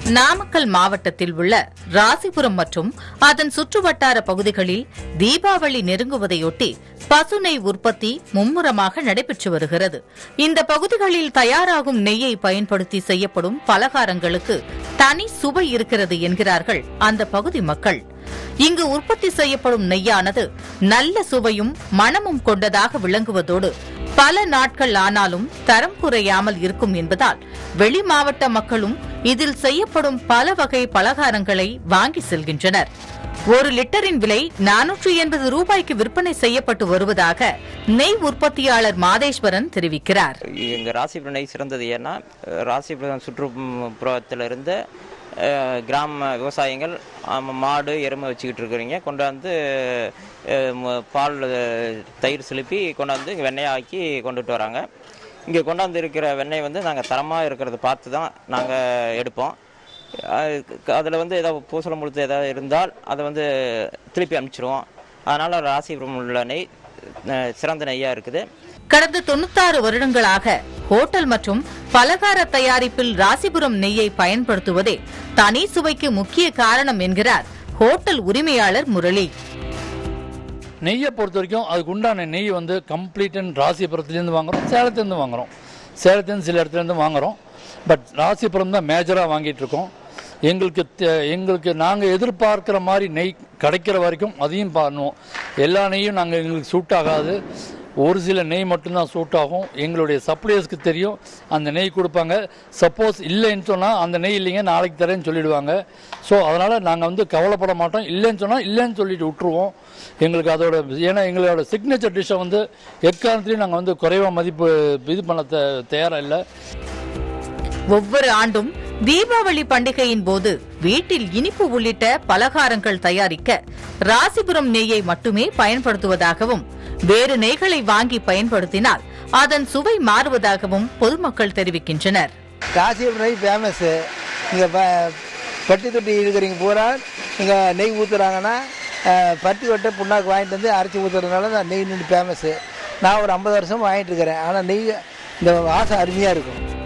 நாமக்கல் மாவட்டத்தில் உள்ள ராசிபுரம் மற்றும் அதன் சுற்றுவட்டார பகுதிகளில் தீபாவளி நெருங்குவதையொட்டி பசுநெய் உற்பத்தி மும்முரமாக நடைபெற்று வருகிறது இந்த பகுதிகளில் தயாராகும் நெய்யை பயன்படுத்தி செய்யப்படும் பலகாரங்களுக்கு தனி சுவை இருக்கிறது என்கிறார்கள் அந்த பகுதி மக்கள் இங்கு உற்பத்தி செய்யப்படும் நெய்யானது நல்ல சுவையும் மணமும் கொண்டதாக விளங்குவதோடு பல நாட்கள் ஆனாலும் தரம் குறையாமல் இருக்கும் என்பதால் வெளி மாவட்ட மக்களும் இதில் செய்யப்படும் பல வகை பலகாரங்களை வாங்கி செல்கின்றனர் ஒரு லிட்டரின் விலை நானூற்று எண்பது ரூபாய்க்கு விற்பனை செய்யப்பட்டு வருவதாக நெய் உற்பத்தியாளர் மாதேஸ்வரன் தெரிவிக்கிறார் எங்கள் ராசிபுரம் நெய் சிறந்தது ஏன்னா அஹ், ராசிபுரம் சுற்றுப்புறத்தில் இருந்த அஹ், கிராம விவசாயிகள் ஆம, மாடு எருமை வச்சுக்கிட்டு இருக்கிறீங்க கொண்டாந்து அஹ், ம- பால் அஹ், தயிர் சிலுப்பி கொண்டாந்து இங்கே வெண்ணெய் ஆக்கி கொண்டுட்டு வராங்க இங்கே கொண்டாந்து இருக்கிற வெண்ணெய் வந்து நாங்கள் தரமாக இருக்கிறத பார்த்து தான் நாங்கள் எடுப்போம் அதில் வந்து ஏதாவது பூசலம் முழுத்து ஏதாவது இருந்தால் அதை வந்து திருப்பி அனுப்பிச்சிடுவோம் அதனால் ராசிபுரம் உள்ள நெய் அஹ், சிறந்த நெய்யாக இருக்குது கடந்த தொண்ணூத்தாறு வருடங்களாக ஹோட்டல் மற்றும் பலகார தயாரிப்பில் ராசிபுரம் நெய்யை பயன்படுத்துவதே தனி சுவைக்கு முக்கிய காரணம் என்கிறார் ஹோட்டல் உரிமையாளர் முரளி நெய்யை பொறுத்த வரைக்கும் அதுக்கு உண்டான நெய் வந்து கம்ப்ளீட் அண்ட் ராசிபுரத்துலேருந்து வாங்குறோம் சேலத்துலேருந்து வாங்குறோம் சேலத்துலேருந்து சில இடத்துலேருந்து வாங்குறோம் பட் ராசிபுரம் தான் மேஜராக வாங்கிட்டு இருக்கோம் எங்களுக்கு தே- எங்களுக்கு நாங்கள் எதிர்பார்க்குற மாதிரி நெய் கிடைக்கிற வரைக்கும் அதையும் பண்ணுவோம் எல்லா நெய்யும் நாங்கள் எங்களுக்கு சூட் ஆகாது ஒரு சில நெய் மட்டும்தான் சூட் ஆகும் எங்களுடைய சப்ளையர்ஸ்க்கு தெரியும் அந்த நெய் கொடுப்பாங்க சப்போஸ் இல்லைன்னு சொன்னால் அந்த நெய் இல்லைங்க நாளைக்கு தரேன்னு சொல்லிடுவாங்க ஸோ அதனால் நாங்கள் வந்து கவலைப்பட மாட்டோம் இல்லைன்னு சொன்னால் இல்லைன்னு சொல்லிட்டு விட்டுருவோம் எங்களுக்கு அதோட ஏன்னா எங்களோட சிக்னேச்சர் டிஷ்ஷை வந்து எக்காரணத்துலையும் நாங்கள் வந்து குறைவாக மதிப்பு இது பண்ண தே- தயாரா இல்லை ஒவ்வொரு ஆண்டும் தீபாவளி பண்டிகையின் போது வீட்டில் இனிப்பு உள்ளிட்ட பலகாரங்கள் தயாரிக்க ராசிபுரம் நெய்யை மட்டுமே பயன்படுத்துவதாகவும் வேறு நெய்களை வாங்கி பயன்படுத்தினால் அதன் சுவை மாறுவதாகவும் பொதுமக்கள் தெரிவிக்கின்றனர் காசியம் நெய் ஃபேமஸ்ஸு இங்கே ப பட்டி தொட்டி இருக்கிறீங்க பூரா இங்கே நெய் ஊற்றுறாங்கன்னா பட்டி வட்டை புண்ணாக்கு வாங்கிட்டு வந்து அரைச்சி ஊற்றுறதுனால தான் நெய் நின்று ஃபேமஸ்ஸு நான் ஒரு ஐம்பது வருஷம் வாங்கிட்டு இருக்கிறேன் ஆனால் நெய் இந்த வாசம் அருமையாக இருக்கும்